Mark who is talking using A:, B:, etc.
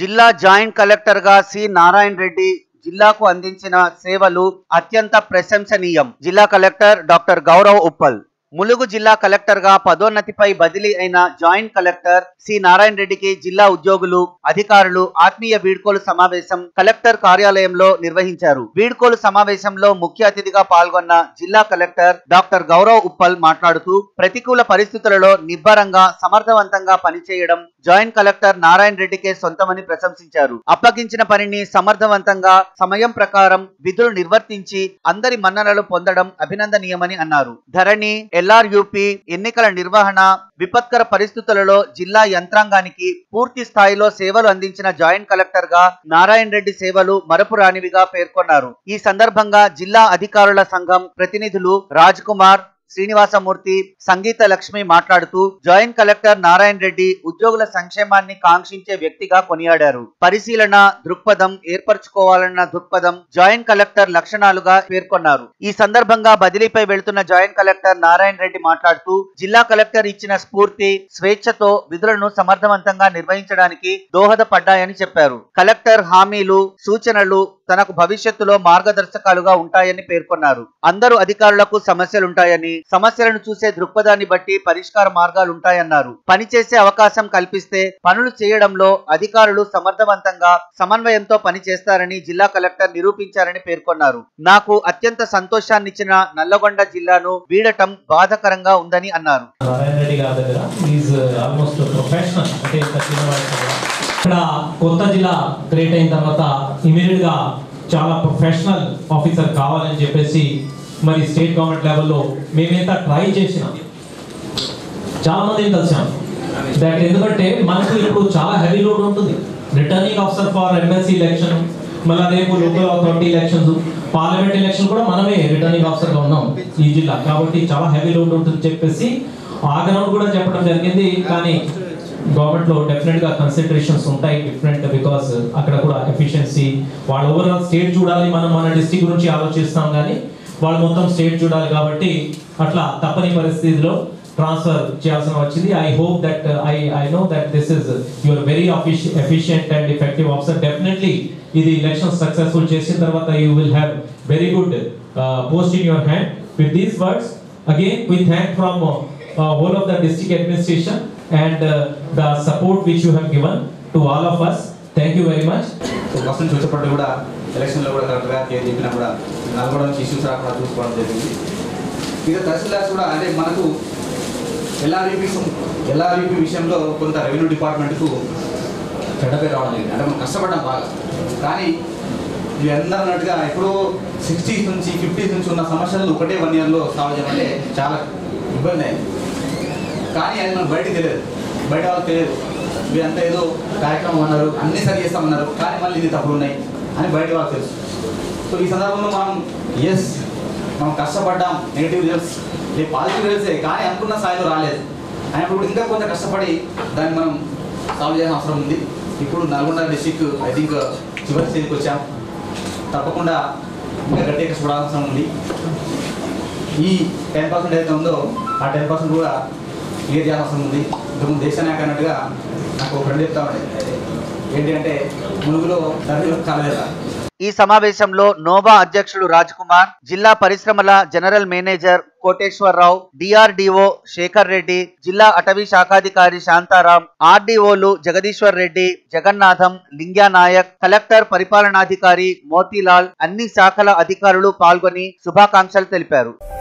A: జిల్లా joint collector గా C Narayana Reddy జిల్లాకు అందించిన సేవలు అత్యంత ప్రశంసనీయం జిల్లా కలెక్టర్ డాక్టర్ గౌరవ్ ఉప్పల్ ములుగు జిల్లా కలెక్టర్ గా పదోన్నతిపై బదిలీ అయిన జాయింట్ కలెక్టర్ సి నారాయణ రెడ్డికి జిల్లా ఉద్యోగులు అధికారులు ఆత్మీయ వీడ్కోలు సమావేశం కలెక్టర్ కార్యాలయంలో నిర్వహించారు వీడ్కోలు సమావేశంలో ముఖ్య అతిథిగా పాల్గొన్న జిల్లా కలెక్టర్ డాక్టర్ గౌరవ్ ఉప్పల్ మాట్లాడుతూ ప్రతికూల పరిస్థితులలో నిబ్బరంగా సమర్థవంతంగా పనిచేయడం జాయింట్ కలెక్టర్ నారాయణ రెడ్డికే సొంతమని ప్రశంసించారు అప్పగించిన పనిని సమర్థవంతంగా సమయం ప్రకారం విధులు నిర్వర్తించి అందరి మన్ననలు పొందడం అభినందనీయమని అన్నారు ధరణి ఎల్ఆర్యుపి ఎన్నికల నిర్వహణ విపత్కర పరిస్థితులలో జిల్లా యంత్రాంగానికి పూర్తి స్థాయిలో సేవలు అందించిన జాయింట్ కలెక్టర్ గా నారాయణ రెడ్డి సేవలు మరపురానివిగా పేర్కొన్నారు ఈ సందర్భంగా జిల్లా అధికారుల సంఘం ప్రతినిధులు రాజ్ కుమార్ శ్రీనివాసమూర్తి సంగీత లక్ష్మి మాట్లాడుతూ జాయింట్ కలెక్టర్ నారాయణ రెడ్డి ఉద్యోగుల సంక్షేమాన్ని కాంక్షించే వ్యక్తిగా కొనియాడారు పరిశీలన దృక్పథం ఏర్పరచుకోవాలన్న దృక్పథం జాయింట్ కలెక్టర్ లక్షణాలుగా పేర్కొన్నారు ఈ సందర్భంగా బదిలీపై వెళ్తున్న జాయింట్ కలెక్టర్ నారాయణ రెడ్డి మాట్లాడుతూ జిల్లా కలెక్టర్ ఇచ్చిన స్ఫూర్తి స్వేచ్ఛతో విధులను సమర్థవంతంగా నిర్వహించడానికి దోహదపడ్డాయని చెప్పారు కలెక్టర్ హామీలు సూచనలు తనకు భవిష్యత్తులో మార్గదర్శకాలుగా ఉంటాయని పేర్కొన్నారు అందరూ అధికారులకు సమస్యలుంటాయని సమస్యలను చూసే దృక్పథాన్ని బట్టి పరిష్కార మార్గాలు ఉంటాయన్నారు పనిచేసే అవకాశం కల్పిస్తే పనులు చేయడంలో అధికారులు సమర్థవంతంగా సమన్వయంతో పనిచేస్తారని జిల్లా కలెక్టర్ నిరూపించారని పేర్కొన్నారు నాకు అత్యంత సంతోషాన్నిచ్చిన నల్లగొండ జిల్లాను వీడటం బాధకరంగా ఉందని అన్నారు
B: నారాయణ రెడ్డి గారి దగ్గర ఈజ్ ఆల్మోస్ట్ ప్రొఫెషనల్ అంటే ఇంత చిన్న వయసు కూడా. ఇక్కడ కొత్త జిల్లా క్రియేట్ అయిన తర్వాత ఇమీడియట్ గా చాలా ప్రొఫెషనల్ ఆఫీసర్ కావాలని చెప్పేసి మరి స్టేట్ గవర్నమెంట్ లెవెల్లో మేమేంత ట్రై చేసినాం చాలా మందిని కలిసాం దట్ ఎందుకంటే మనకు ఇప్పుడు చాలా హెవీ లోడ్ ఉంటుంది returning officer for MSC election మళ్ళీ రేపు local authority elections parliament election కూడా మనమే రిటర్నింగ్ ఆఫీసర్ గా ఉన్నాం ఈ జిల్లా కాబట్టి చాలా హెవీ లోడ్ ఉంటుంది చెప్పేసి ఆ గ్రౌండ్ కూడా చెప్పడం జరిగింది కానీ గవర్నమెంట్ లో డెఫినెట్ గా కన్సిడరేషన్స్ ఉంటాయి డిఫరెంట్ బికాస్ అక్కడ కూడా ఎఫిషియన్సీ వాళ్ళ ఓవరాల్ స్టేట్ చూడాలి మనం మన డిస్ట్రిక్ట్ గురించి ఆలోచిస్తాం కానీ వాళ్ళు మొత్తం స్టేట్ చూడాలి కాబట్టి అట్లా తప్పని పరిస్థితిలో ట్రాన్స్ఫర్ చేయాల్సిన వచ్చింది I hope that I I know that this is your very efficient and effective officer definitely ఇది ఎలక్షన్ సక్సెస్ఫుల్ చేసిన తర్వాత you will have very good post in your hand with these words again we thank from uh, uh, whole of the district administration and uh, the support which you have given to all of us thank you very much
C: so first నుంచి వచ్చేటప్పుడు కూడా ఎలక్షన్లో కూడా కరెక్ట్గా ఏం చెప్పినా కూడా నల్గొండ నుంచి ఇష్యూస్ రాకుండా చూసుకోవడం జరిగింది ఇక తహసీల్దార్స్ కూడా అంటే మనకు ఎల్ఆర్ఈపీ ఎల్ఆర్ఈపీ విషయంలో కొంత రెవెన్యూ డిపార్ట్మెంట్కు చెడ్డ పేరు రావడం జరిగింది అంటే మనం కష్టపడ్డాం బాగా కానీ ఇవి అందరూ అన్నట్టుగా ఎప్పుడో సిక్స్టీస్ నుంచి ఫిఫ్టీస్ నుంచి ఉన్న సమస్యలు ఒకటే వన్ ఇయర్లో సాల్వ్ చేయమంటే చాలా ఇబ్బంది అయింది కానీ అది మనకు బయటికి తెలియదు బయట వాళ్ళకి తెలియదు వీరంతా ఏదో కార్యక్రమం అన్నారు అన్ని సరి చేస్తామన్నారు కానీ మళ్ళీ ఇది తప్పులు ఉన్నాయి అని బయట వాళ్ళకి తెలుసు సో ఈ సందర్భంలో మనం ఎస్ మనం కష్టపడ్డాం నెగిటివ్ రిజల్ట్స్ ఈ పాజిటివ్ రిజల్ట్సే కానీ అనుకున్న స్థాయిలో రాలేదు అయినప్పుడు ఇంకా కొంత కష్టపడి దాన్ని మనం సాల్వ్ చేయాల్సిన అవసరం ఉంది ఇప్పుడు నల్గొండ డిస్టిక్ ఐ థింక్ చివరి స్టేజ్కి వచ్చాం తప్పకుండా ఇంకా గట్టిగా కష్టపడాల్సిన అవసరం ఉంది ఈ టెన్ పర్సెంట్ ఏదైతే ఉందో ఆ టెన్ పర్సెంట్ కూడా క్లియర్ చేయాల్సిన అవసరం ఉంది ఇంతకుముందు దేశ నాయక్ అన్నట్టుగా నాకు ఒక ఫ్రెండ్ చెప్తా ఉండే ఏంటి అంటే ములుగులో ధరలు కాలేదా
A: ఈ సమావేశంలో నోవా అధ్యక్షుడు రాజ్ కుమార్ జిల్లా పరిశ్రమల general manager Koteswararao DRDO Shekhar Reddy జిల్లా అటవీ శాఖాధికారి శాంతారాం ఆర్డీఓలు జగదీశ్వర్ రెడ్డి జగన్నాథం లింగ్యా నాయక్ కలెక్టర్ పరిపాలనాధికారి మోతీలాల్ అన్ని శాఖల అధికారులు పాల్గొని శుభాకాంక్షలు తెలిపారు